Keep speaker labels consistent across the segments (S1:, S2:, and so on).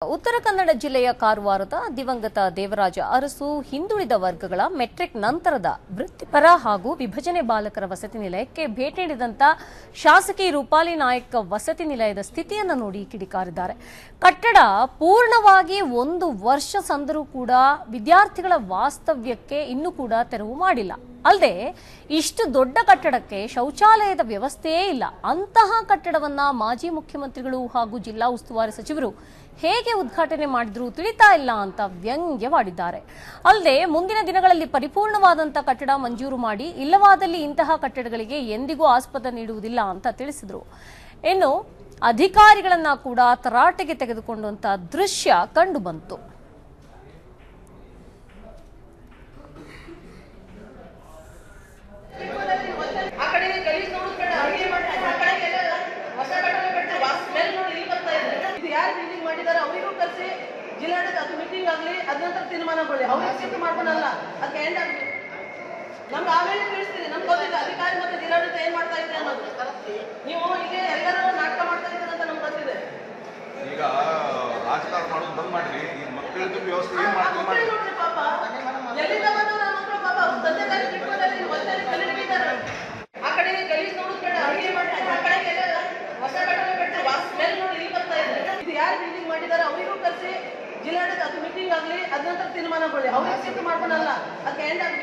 S1: ಉತ್ತರ ಕನ್ನಡ ಜಿಲ್ಲೆಯ ಕಾರವಾರದ ದಿವಂಗತ ದೇವರಾಜ ಅರಸು ಹಿಂದುಳಿದ ವರ್ಗಗಳ ಮೆಟ್ರಿಕ್ ನಂತರದ ವೃತ್ತಿಪರ ಹಾಗೂ ವಿಭಜನೆ ಬಾಲಕರ ವಸತಿ ನಿಲಯಕ್ಕೆ ಭೇಟಿ ನೀಡಿದಂತ ಶಾಸಕಿ ರೂಪಾಲಿ ನಾಯಕ್ ವಸತಿ ನಿಲಯದ ಸ್ಥಿತಿಯನ್ನು ನೋಡಿ ಕಿಡಿಕಾರಿದ್ದಾರೆ ಕಟ್ಟಡ ಪೂರ್ಣವಾಗಿ ಒಂದು ವರ್ಷ ಸಂದರೂ ಕೂಡ ವಿದ್ಯಾರ್ಥಿಗಳ ವಾಸ್ತವ್ಯಕ್ಕೆ ಇನ್ನೂ ಕೂಡ ತೆರವು ಮಾಡಿಲ್ಲ ಅಲ್ಲದೆ ಇಷ್ಟು ದೊಡ್ಡ ಕಟ್ಟಡಕ್ಕೆ ಶೌಚಾಲಯದ ವ್ಯವಸ್ಥೆಯೇ ಇಲ್ಲ ಅಂತಹ ಕಟ್ಟಡವನ್ನ ಮಾಜಿ ಮುಖ್ಯಮಂತ್ರಿಗಳು ಹಾಗೂ ಜಿಲ್ಲಾ ಉಸ್ತುವಾರಿ ಸಚಿವರು ಹೇಗೆ ಉದ್ಘಾಟನೆ ಮಾಡಿದ್ರು ತಿಳಿತಾ ಇಲ್ಲ ಅಂತ ವ್ಯಂಗ್ಯವಾಡಿದ್ದಾರೆ ಅಲ್ಲದೆ ಮುಂದಿನ ದಿನಗಳಲ್ಲಿ ಪರಿಪೂರ್ಣವಾದಂತಹ ಕಟ್ಟಡ ಮಂಜೂರು ಮಾಡಿ ಇಲ್ಲವಾದಲ್ಲಿ ಇಂತಹ ಕಟ್ಟಡಗಳಿಗೆ ಎಂದಿಗೂ ಆಸ್ಪದ ನೀಡುವುದಿಲ್ಲ ಅಂತ ತಿಳಿಸಿದ್ರು ಇನ್ನು ಅಧಿಕಾರಿಗಳನ್ನ ಕೂಡ ತರಾಟೆಗೆ ತೆಗೆದುಕೊಂಡಂತ ದೃಶ್ಯ ಕಂಡು ಬಂತು
S2: ಆ ಕಡೆ ಗಲೀಜ್ ನೋಡಿದ ಕಡೆ ಅಡುಗೆ ಮಾಡಿ ಆ ಕಡೆಗೆಲ್ಲ ಹೊಸ ಕಟ್ಟಡ ಕಟ್ಟಿ ವಾಸ್ ಸ್ಮೆಲ್ ನೋಡಿ ಇಲ್ಲಿ ಬರ್ತಾ ಇದೆ ಇದು ಯಾರು ಬಿಲ್ಡಿಂಗ್ ಮಾಡಿದಾರೆ ಅವರಿಗೂ ಕರೆಸಿ ಜಿಲ್ಲಾಡಳಿತ ಅದು ಮೀಟಿಂಗ್ ಆಗಲಿ ಅದ ನಂತರ ತೀರ್ಮಾನಗೊಳ್ಳಿ ಅವ್ರಿಗೆ ಶಿಫ್ಟ್ ಮಾಡ್ಕೊಳಲ್ಲ ಅದಕ್ಕೆ ಎಂಡ್ ಆಗಲಿ ನಮ್ಗೆ ಆಮೇಲೆ ತಿಳಿಸ್ತೀನಿ ನಮ್ಗೆ ಗೊತ್ತಿಲ್ಲ ಅಧಿಕಾರಿ ಮತ್ತೆ ಜಿಲ್ಲಾಡಳಿತ ಏನ್ ಮಾಡ್ತಾ ಇದೆ ಅನ್ನೋದು ನೀವು ಇಲ್ಲಿ ಎಲ್ಲರೂ ನಾಟಕ ಮಾಡ್ತಾ ಇದ್ದೀರ ಅಂತ ನಮ್ಗೆ ಗೊತ್ತಿದೆ
S3: ಈಗ ರಾಜಕಾರಣ ಮಾಡೋದು ಬಂದ್ ಮಾಡ್ರಿ ಈ ಮಕ್ಕಳದ್ದು ವ್ಯವಸ್ಥೆ ಏನ್
S2: ಆ
S3: ಮಾಡ್ತೀವಿ
S2: ಮಕ್ಕಳು
S3: ಮಾಡಿ
S2: ನೋಡ್ರಿ ಪಾಪ ಎಲ್ಲಿಂದ ಬಂದು ನನ್ನ ಮಕ್ಕಳು ಪಾಪ ಅವ್ರ ತಂದೆ ತಾಯಿ ಬಿಟ್ಕೊಂಡಲ್ಲಿ ಒಂದೇ ಕಲಿಲಿದ್ದಾರೆ ಆ ಕಡೆ ಗಲೀಜ್ ನೋಡಿದ ಕಡೆ ಅಡುಗೆ ಮಾಡಿ ಆ ಕಡೆಗೆಲ್ಲ ಹೊಸ ಕಟ್ಟಡ ಕಟ್ಟಿ ವಾಸ್ ಸ್ಮೆಲ್ ನೋಡಿ ಇಲ್ಲಿ ಬರ್ತಾ ಇದೆ ಇದು ಯಾರು ಬಿಲ್ಡಿಂಗ್ ಮಾಡಿದಾರೆ ಅವರಿಗೂ ಕರೆಸಿ ಜಿಲ್ಲಾಡಳಿತ ಅದು ಮೀಟಿಂಗ್ ಆಗಲಿ ಅದ ನಂತರ ತೀರ್ಮಾನಗೊಳ್ಳಿ ಅವ್ರಿಗೆ ಶಿಫ್ಟ್ ಮಾಡ್ಕೊಳಲ್ಲ ಅದಕ್ಕೆ ಎಂಡ್ ಆಗಲಿ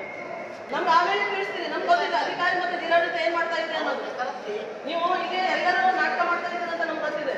S2: ನಮ್ಗೆ ಆಮೇಲೆ ತಿಳಿಸ್ತೀನಿ ನಮ್ಗೆ ಗೊತ್ತಿಲ್ಲ ಅಧಿಕಾರಿ ಮತ್ತೆ ಜಿಲ್ಲಾಡಳಿತ ಏನ್ ಮಾಡ್ತಾ ಇದೆ ಅನ್ನೋದು ನೀವು ಇಲ್ಲಿ ಎಲ್ಲರೂ ನಾಟಕ ಮಾಡ್ತಾ ಇದ್ದೀರ ಅಂತ ನಮ್ಗೆ ಗೊತ್ತಿದೆ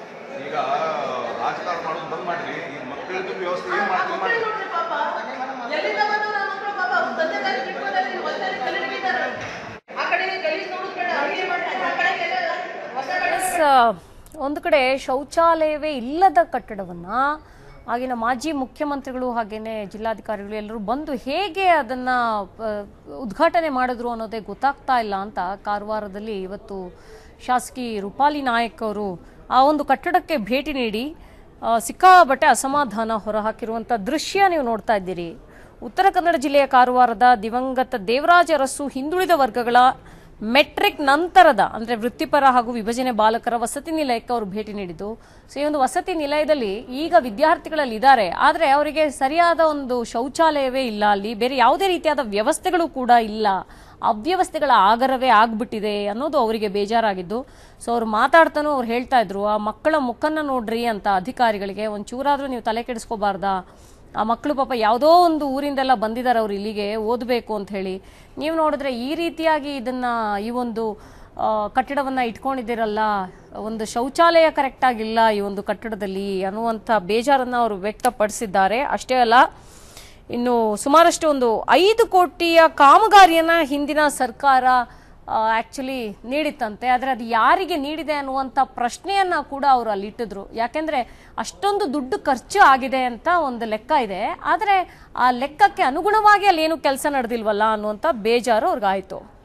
S3: ಈಗ ರಾಜಕಾರಣ ಮಾಡೋದು ಬಂದ್ ಮಾಡ್ರಿ ಈ ಮಕ್ಕಳದ್ದು ವ್ಯವಸ್ಥೆ ಏನ್
S2: ಆ
S3: ಮಾಡ್ತೀವಿ ಮಾಡಿ
S2: ಮಕ್ಕಳು ನೋಡ್ರಿ ಪಾಪ ಎಲ್ಲಿಂದ ಬಂದು ನನ್ನ ಮಕ್ಕಳು ಪಾಪ ಅವ್ರ ತಂದೆ ತಾಯಿ ಬಿಟ್ಕೊಂಡಲ್ಲಿ ಒಂದೇ ಕಲಿಲಿದ್ದಾರೆ ಆ ಕಡೆ ಗಲೀಜ್ ನೋಡಿದ ಕಡೆ ಅಡುಗೆ ಮಾಡಿ ಆ ಕಡೆಗೆಲ್ಲ ಹೊಸ ಕಟ್ಟಡ
S1: ಎಸ್, ಒಂದು ಕಡೆ ಶೌಚಾಲಯವೇ ಇಲ್ಲದ ಕಟ್ಟಡವನ್ನ ಆಗಿನ ಮಾಜಿ ಮುಖ್ಯಮಂತ್ರಿಗಳು ಹಾಗೇನೆ ಜಿಲ್ಲಾಧಿಕಾರಿಗಳು ಎಲ್ಲರೂ ಬಂದು ಹೇಗೆ ಅದನ್ನ ಆ, ಉದ್ಘಾಟನೆ ಮಾಡಿದ್ರು ಅನ್ನೋದೇ ಗೊತ್ತಾಗ್ತಾ ಇಲ್ಲ ಅಂತ ಕಾರವಾರದಲ್ಲಿ ಇವತ್ತು ಶಾಸಕಿ ರೂಪಾಲಿ ನಾಯಕ್ ಅವರು ಆ ಒಂದು ಕಟ್ಟಡಕ್ಕೆ ಭೇಟಿ ನೀಡಿ ಆ, ಸಿಕ್ಕಾಬಟ್ಟೆ ಅಸಮಾಧಾನ ಹೊರಹಾಕಿರುವಂಥ ದೃಶ್ಯ ನೀವು ನೋಡ್ತಾ ಇದ್ದೀರಿ ಉತ್ತರ ಕನ್ನಡ ಜಿಲ್ಲೆಯ ಕಾರವಾರದ ದಿವಂಗತ ದೇವರಾಜ ಅರಸು ಹಿಂದುಳಿದ ವರ್ಗಗಳ ಮೆಟ್ರಿಕ್ ನಂತರದ ಅಂದ್ರೆ ವೃತ್ತಿಪರ ಹಾಗೂ ವಿಭಜನೆ ಬಾಲಕರ ವಸತಿ ನಿಲಯಕ್ಕೆ ಅವರು ಭೇಟಿ ನೀಡಿದ್ದು ಸೊ ಈ ಒಂದು ವಸತಿ ನಿಲಯದಲ್ಲಿ ಈಗ ವಿದ್ಯಾರ್ಥಿಗಳಲ್ಲಿ ಇದ್ದಾರೆ ಆದರೆ ಅವರಿಗೆ ಸರಿಯಾದ ಒಂದು ಶೌಚಾಲಯವೇ ಇಲ್ಲ ಅಲ್ಲಿ ಬೇರೆ ಯಾವುದೇ ರೀತಿಯಾದ ವ್ಯವಸ್ಥೆಗಳು ಕೂಡ ಇಲ್ಲ ಅವ್ಯವಸ್ಥೆಗಳ ಆಗರವೇ ಆಗ್ಬಿಟ್ಟಿದೆ ಅನ್ನೋದು ಅವರಿಗೆ ಬೇಜಾರಾಗಿದ್ದು ಸೊ ಅವ್ರು ಮಾತಾಡ್ತಾನೂ ಅವ್ರು ಹೇಳ್ತಾ ಇದ್ರು ಆ ಮಕ್ಕಳ ಮುಖನ್ನ ನೋಡ್ರಿ ಅಂತ ಅಧಿಕಾರಿಗಳಿಗೆ ಒಂಚೂರಾದ್ರೂ ನೀವು ತಲೆ ಕೆಡಿಸ್ಕೋಬಾರ್ದಾ ಆ ಮಕ್ಕಳು ಪಾಪ ಯಾವುದೋ ಒಂದು ಊರಿಂದೆಲ್ಲ ಬಂದಿದ್ದಾರೆ ಅವ್ರು ಇಲ್ಲಿಗೆ ಓದಬೇಕು ಅಂತ ಹೇಳಿ ನೀವು ನೋಡಿದ್ರೆ ಈ ರೀತಿಯಾಗಿ ಇದನ್ನ ಈ ಒಂದು ಆ, ಕಟ್ಟಡವನ್ನ ಇಟ್ಕೊಂಡಿದ್ದೀರಲ್ಲ ಒಂದು ಶೌಚಾಲಯ ಕರೆಕ್ಟ್ ಆಗಿಲ್ಲ ಈ ಒಂದು ಕಟ್ಟಡದಲ್ಲಿ ಅನ್ನುವಂಥ ಬೇಜಾರನ್ನ ಅವರು ವ್ಯಕ್ತಪಡಿಸಿದ್ದಾರೆ ಅಷ್ಟೇ ಅಲ್ಲ ಇನ್ನು ಸುಮಾರಷ್ಟು ಒಂದು ಐದು ಕೋಟಿಯ ಕಾಮಗಾರಿಯನ್ನ ಹಿಂದಿನ ಸರ್ಕಾರ ಆಕ್ಚುಲಿ ನೀಡಿತ್ತಂತೆ ಆದರೆ ಅದು ಯಾರಿಗೆ ನೀಡಿದೆ ಅನ್ನುವಂಥ ಪ್ರಶ್ನೆಯನ್ನ ಕೂಡ ಅವರು ಅಲ್ಲಿ ಇಟ್ಟಿದ್ರು ಯಾಕೆಂದ್ರೆ ಅಷ್ಟೊಂದು ದುಡ್ಡು ಖರ್ಚು ಆಗಿದೆ ಅಂತ ಒಂದು ಲೆಕ್ಕ ಇದೆ ಆದರೆ ಆ ಲೆಕ್ಕಕ್ಕೆ ಅನುಗುಣವಾಗಿ ಅಲ್ಲಿ ಏನು ಕೆಲಸ ನಡೆದಿಲ್ವಲ್ಲ ಅನ್ನುವಂಥ ಬೇಜಾರು ಅವ್ರಿಗಾಯ್ತು